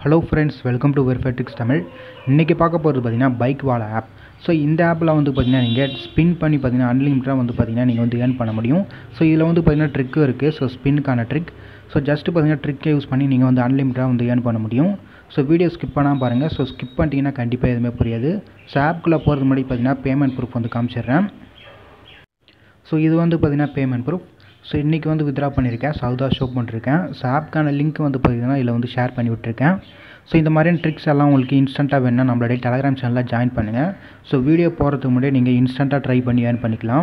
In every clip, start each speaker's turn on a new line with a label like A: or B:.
A: hello friends welcome to வெர்ஃபெட்ரிக்ஸ் தமிழ் இன்றைக்கி பார்க்க போகிறது பார்த்தீங்கன்னா பைக் வாழ ஆப் ஸோ இந்த ஆப்பில் வந்து பார்த்தீங்கன்னா நீங்கள் ஸ்பின் பண்ணி பார்த்தீங்கன்னா அன்லிமிட்டடாக வந்து பார்த்தீங்கன்னா நீங்கள் வந்து ஏர்ன் பண்ண முடியும் ஸோ இதில் வந்து பார்த்தீங்கன்னா ட்ரிக்கும் இருக்குது ஸோ ஸ்பின்னுக்கான ட்ரிக் ஸோ ஜஸ்ட்டு பார்த்தீங்கன்னா ட்ரிக்கை யூஸ் பண்ணி நீங்கள் வந்து அன்லிமிட்டடாக வந்து ஏர்ன் பண்ண முடியும் ஸோ வீடியோ ஸ்கிப் பண்ணாமல் பாருங்கள் ஸோ ஸ்கிப் பண்ணிட்டீங்கன்னா கண்டிப்பாக எதுவுமே புரியாது ஸோ ஆப்குள்ளே போகிறது முன்னாடி பார்த்தீங்கன்னா பேமெண்ட் ப்ரூஃப் வந்து காமிச்சிடுறேன் ஸோ இது வந்து பார்த்தீங்கன்னா பேமெண்ட் ப்ரூஃப் ஸோ இன்றைக்கி வந்து வித்ரா பண்ணியிருக்கேன் ஸோ அதுதான் ஷோ பண்ணிருக்கேன் ஸோ ஆப்க்கான லிங்க் வந்து பார்த்தீங்கன்னா இதில் வந்து ஷேர் பண்ணி விட்டுருக்கேன் ஸோ இந்த மாதிரியான ட்ரிக்ஸ் எல்லாம் உங்களுக்கு இன்ஸ்டண்ட்டாக வேணும்னா நம்மளுடைய டெலகிராம் சேனலில் ஜாயின் பண்ணுங்கள் ஸோ வீடியோ போகிறதுக்கு முன்னாடி நீங்கள் இன்ஸ்டண்ட்டாக ட்ரை பண்ணி ஏர்ன் பண்ணிக்கலாம்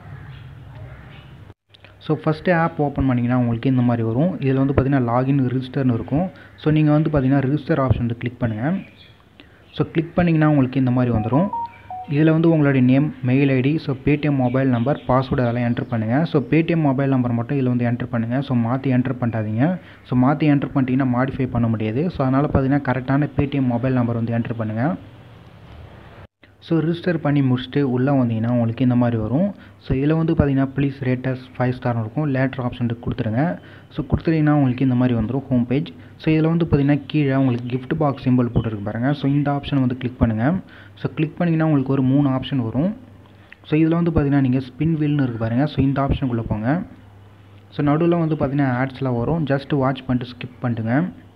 A: ஸோ ஃபஸ்ட்டு ஆப் ஓப்பன் பண்ணிங்கன்னா உங்களுக்கு இந்த மாதிரி வரும் இதில் வந்து பார்த்தீங்கன்னா லாகின் ரிஜிஸ்டர்னு இருக்கும் ஸோ நீங்கள் வந்து பார்த்தீங்கன்னா ரிஜிஸ்டர் ஆப்ஷன் வந்து கிளிக் பண்ணுங்கள் ஸோ கிளிக் பண்ணிங்கன்னா உங்களுக்கு இந்த மாதிரி வந்துடும் இதில் வந்து உங்களுடைய name mail ID so Paytm mobile number password அதெல்லாம் என்ட்ரு பண்ணுங்கள் ஸோ பேடிஎம் மொபைல் நம்பர் மட்டும் இதில் வந்து என்ட்ரு பண்ணுங்கள் ஸோ மாற்றி என்ட்ரு பண்ணாதீங்க ஸோ மாற்றி என்ட்ரு பண்ணிட்டீங்கன்னா மாடிஃபை பண்ண முடியாது ஸோ அதனால் பார்த்தீங்கன்னா கரெக்டான பேடிஎம் மொபைல் நம்பர் வந்து என்ட்ரு பண்ணுங்கள் ஸோ ரிஜிஸ்டர் பண்ணி முடிச்சுட்டு உள்ளே வந்தீங்கன்னா உங்களுக்கு இந்த மாதிரி வரும் ஸோ இதில் வந்து பார்த்தீங்கன்னா ப்ளீஸ் ரேட்டஸ் ஃபைவ் ஸ்டார்னு இருக்கும் லேட்டர் ஆப்ஷன் கொடுத்துருங்க ஸோ கொடுத்துட்டீங்கன்னா உங்களுக்கு இந்த மாதிரி வந்துடும் ஹோம் பேஜ் ஸோ இதில் வந்து பார்த்தீங்கன்னா கீழே உங்களுக்கு கிஃப்ட் பாக்ஸ் சிம்பிள் போட்டுருக்கு பாருங்கள் ஸோ இந்த ஆப்ஷன் வந்து கிளிக் பண்ணுங்கள் ஸோ கிளிக் பண்ணிங்கன்னா உங்களுக்கு ஒரு மூணு ஆப்ஷன் வரும் ஸோ இதில் வந்து பார்த்தீங்கன்னா நீங்கள் ஸ்பின் வீல்னு இருக்குது பாருங்கள் ஸோ இந்த ஆப்ஷனுக்குள்ளே போங்க ஸோ நடுவில் வந்து பார்த்தீங்கன்னா ஆட்ஸ்லாம் வரும் ஜஸ்ட் வாட்ச் பண்ணிட்டு ஸ்கிப் பண்ணிட்டுங்க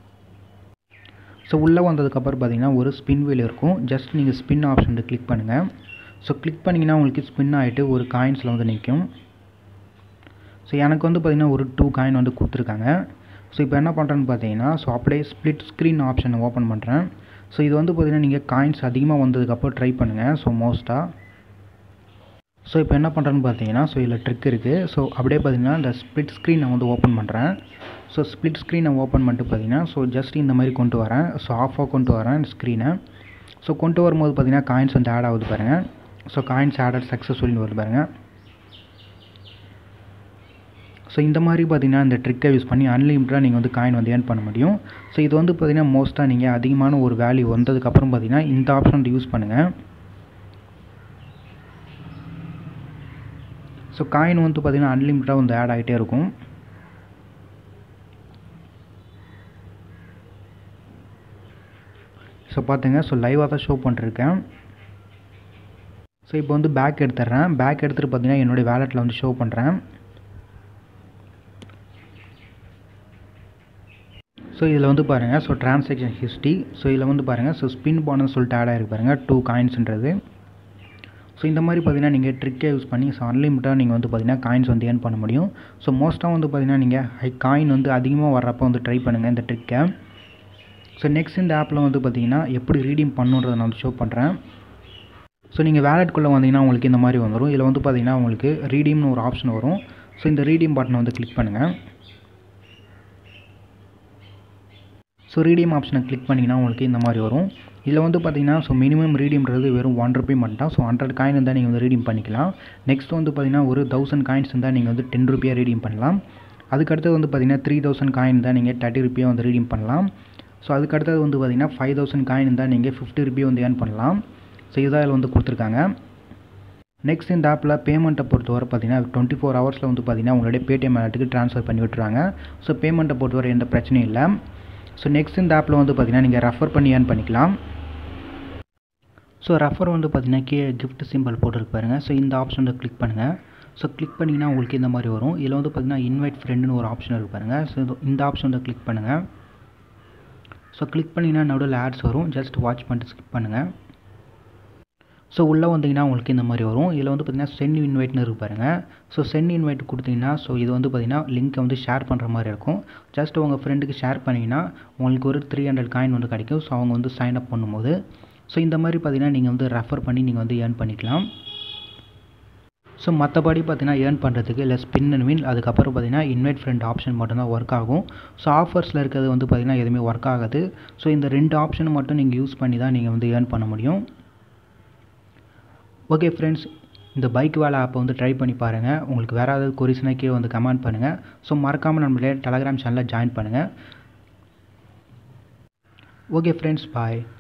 A: ஸோ உள்ளே வந்ததுக்கப்புறம் பார்த்தீங்கன்னா ஒரு ஸ்பின் வீல் இருக்கும் ஜஸ்ட் நீங்கள் ஸ்பின் ஆப்ஷன் வந்து கிளிக் பண்ணுங்கள் ஸோ கிளிக் பண்ணிங்கன்னா உங்களுக்கு ஸ்பின் ஆகிட்டு ஒரு காயின்ஸில் வந்து நிற்கும் ஸோ எனக்கு வந்து பார்த்திங்கன்னா ஒரு டூ காயின் வந்து கொடுத்துருக்காங்க ஸோ இப்போ என்ன பண்ணுறேன்னு பார்த்தீங்கன்னா ஸோ அப்படியே ஸ்ப்ளிட் ஸ்க்ரீன் ஆப்ஷனை ஓப்பன் பண்ணுறேன் ஸோ இது வந்து பார்த்திங்கன்னா நீங்கள் காயின்ஸ் அதிகமாக வந்ததுக்கப்புறம் ட்ரை பண்ணுங்கள் ஸோ மோஸ்ட்டாக ஸோ இப்போ என்ன பண்ணுறேன்னு பார்த்தீங்கன்னா ஸோ இதில் ட்ரிக் இருக்குது ஸோ அப்படியே பார்த்தீங்கன்னா இந்த ஸ்ப்ளிட் ஸ்க்ரீன் நான் வந்து ஓப்பன் பண்ணுறேன் ஸோ ஸ்ப்ளிட் ஸ்க்ரீனை ஓப்பன் பண்ணிட்டு பார்த்தீங்கன்னா ஸோ ஜஸ்ட் இந்த மாதிரி கொண்டு வரேன் ஸோ ஆஃபாக கொண்டு வரேன் ஸ்க்ரீனை ஸோ கொண்டு வரும்போது பார்த்தீங்கன்னா காயின்ஸ் வந்து ஆட் ஆகுது பாருங்கள் ஸோ காயின்ஸ் ஆடட் சக்ஸஸ்ஃபுல்னு வருது பாருங்கள் ஸோ இந்த மாதிரி பார்த்தீங்கன்னா இந்த ட்ரிக்கை யூஸ் பண்ணி அன்லிமிட்டடாக நீங்கள் வந்து காயின் வந்து ஏர்ன் பண்ண முடியும் ஸோ இது வந்து பார்த்தீங்கன்னா மோஸ்ட்டாக நீங்கள் அதிகமான ஒரு வேல்யூ வந்ததுக்கப்புறம் பார்த்தீங்கன்னா இந்த ஆப்ஷன் வந்து யூஸ் பண்ணுங்கள் ஸோ காயின் வந்து பார்த்திங்கன்னா அன்லிமிட்டடாக வந்து ஆட் ஆகிட்டே இருக்கும் ஸோ பார்த்துங்க ஸோ லைவாக தான் ஷோ பண்ணிருக்கேன் ஸோ இப்போ வந்து பேக் எடுத்துட்றேன் பேக் எடுத்துகிட்டு பார்த்தீங்கன்னா என்னுடைய வேலெட்டில் வந்து ஷோ பண்ணுறேன் ஸோ இதில் வந்து பாருங்கள் ஸோ ட்ரான்சாக்ஷன் ஹிஸ்ட்ரி ஸோ இதில் வந்து பாருங்கள் ஸோ ஸ்பின் போனஸ் சொல்லிட்டு ஆட் ஆகிருக்கு பாருங்கள் டூ காயின்ஸ்ன்றது ஸோ இந்த மாதிரி பார்த்தீங்கன்னா நீங்கள் ட்ரிக்கை யூஸ் பண்ணி ஸோ அன்லிமிட்டாக நீங்கள் வந்து பார்த்தீங்கன்னா காயின்ஸ் வந்து ஏர்ன் பண்ண முடியும் ஸோ மோஸ்ட்டாக வந்து பார்த்தீங்கன்னா நீங்கள் ஹை காயின் வந்து அதிகமாக வர்றப்போ வந்து ட்ரை பண்ணுங்கள் இந்த ட்ரிக்கை ஸோ நெக்ஸ்ட் இந்த ஆப்பில் வந்து பார்த்தீங்கன்னா எப்படி ரீடீம் பண்ணுன்றதை நான் வந்து ஷோ பண்ணுறேன் ஸோ நீங்கள் வேலெட்குள்ளே வந்தீங்கன்னா உங்களுக்கு இந்த மாதிரி வந்துடும் இதில் வந்து பார்த்தீங்கன்னா உங்களுக்கு ரீடீம்னு ஒரு ஆப்ஷன் வரும் ஸோ இந்த ரீடீம் பட்டனை வந்து கிளிக் பண்ணுங்கள் ஸோ ரீடீம் ஆப்ஷனை கிளிக் பண்ணிங்கன்னா உங்களுக்கு இந்த மாதிரி வரும் இதில் வந்து பார்த்தீங்கன்னா ஸோ மினிமம் ரீடீம்ன்றது வெறும் ஒன் ருபி மட்டும் தான் ஸோ ஹண்ட்ரட் காயின் இருந்தால் நீங்கள் வந்து ரீடீம் பண்ணிக்கலாம் நெக்ஸ்ட் வந்து பார்த்தீங்கன்னா ஒரு தௌசண்ட் காயின்ஸ் இருந்தால் நீங்கள் வந்து டென் ருபியாக ரீடீம் பண்ணலாம் அதுக்கடுத்தது வந்து பார்த்தீங்கன்னா த்ரீ தௌசண்ட் காயின் தான் நீங்கள் தேர்ட்டி ருபியாக வந்து ரீடீம் பண்ணலாம் ஸோ அதுக்கடுத்தது வந்து பார்த்தீங்கன்னா ஃபைவ் தௌசண்ட் காயின் இருந்தால் நீங்கள் ஃபிஃப்டி ருபி வந்து ஏர்ன் பண்ணலாம் ஸோ இதான் இதில் வந்து கொடுத்துருக்காங்க நெக்ஸ்ட் இந்த ஆப்பில் பேமெண்ட்டை பொறுத்தவரை பார்த்தீங்கன்னா டுவெண்ட்டி ஃபோர் ஹவர்ஸில் வந்து பார்த்தீங்கன்னா உங்களுடைய பேடிஎம் வேலெட்டுக்கு ட்ரான்ஸ்ஃபர் பண்ணி விட்டுருவாங்க ஸோ பேமெண்ட்டை பொறுத்தவரை எந்த பிரச்சனையும் இல்லை ஸோ நெக்ஸ்ட் இந்த ஆப்பில் வந்து பார்த்தீங்கன்னா நீங்கள் ரெஃபர் பண்ணி ஏர்ன் பண்ணிக்கலாம் ஸோ ரெஃபர் வந்து பார்த்தீங்கன்னா கீழே கிஃப்ட் சிம்பிள் போட்டுருக்கு பாருங்கள் ஸோ இந்த ஆப்ஷன் வந்து கிளிக் பண்ணுங்கள் ஸோ கிளிக் பண்ணிங்கன்னா உங்களுக்கு இந்த மாதிரி வரும் இதில் வந்து பார்த்தீங்கன்னா இன்வைட் ஃப்ரெண்டுன்னு ஒரு ஆப்ஷன் இருக்குது பாருங்கள் ஸோ இந்த ஆப்ஷன் வந்து கிளிக் பண்ணுங்கள் ஸோ கிளிக் பண்ணிங்கன்னா நடுவில் ஆட்ஸ் வரும் ஜஸ்ட் வாட்ச் பண்ணிட்டு ஸ்கிப் பண்ணுங்கள் ஸோ உள்ளே வந்தீங்கன்னா உங்களுக்கு இந்த மாதிரி வரும் இதில் வந்து பார்த்தீங்கன்னா சென்ட் இன்வைட்னு இருக்கு பாருங்கள் ஸோ சென்ட் இன்வைட் கொடுத்தீங்கன்னா ஸோ இது வந்து பார்த்தீங்கன்னா லிங்க்கை வந்து ஷேர் பண்ணுற மாதிரி இருக்கும் ஜஸ்ட் உங்கள் ஃப்ரெண்டுக்கு ஷேர் பண்ணிங்கன்னா உங்களுக்கு ஒரு த்ரீ ஹண்ட்ரட் காயின் வந்து கிடைக்கும் ஸோ அவங்க வந்து சைன் அப் பண்ணும்போது ஸோ இந்த மாதிரி பார்த்தீங்கன்னா நீங்கள் வந்து ரெஃபர் பண்ணி நீங்கள் வந்து ஏர்ன் பண்ணிக்கலாம் ஸோ மற்றபடி பார்த்தீங்கன்னா ஏர்ன் பண்ணுறதுக்கு இல்லை ஸ்பின் அண்ட் வின் அதுக்கப்புறம் பார்த்தீங்கன்னா இன்வைட் ஃப்ரெண்ட் ஆப்ஷன் மட்டும்தான் ஒர்க் ஆகும் ஸோ ஆஃபர்ஸில் இருக்கிறது வந்து பார்த்தீங்கன்னா எதுவுமே ஒர்க் ஆகாது ஸோ இந்த ரெண்டு ஆப்ஷன் மட்டும் நீங்கள் யூஸ் பண்ணி தான் நீங்கள் வந்து ஏர்ன் பண்ண முடியும் ஓகே ஃப்ரெண்ட்ஸ் இந்த பைக் வேலை ஆப்பை வந்து ட்ரை பண்ணி பாருங்கள் உங்களுக்கு வேறு ஏதாவது கொரிஸ்னா கீழே வந்து கமெண்ட் பண்ணுங்கள் ஸோ மறக்காமல் நம்மளுடைய டெலகிராம் சேனலில் ஜாயின் பண்ணுங்கள் ஓகே ஃப்ரெண்ட்ஸ் பாய்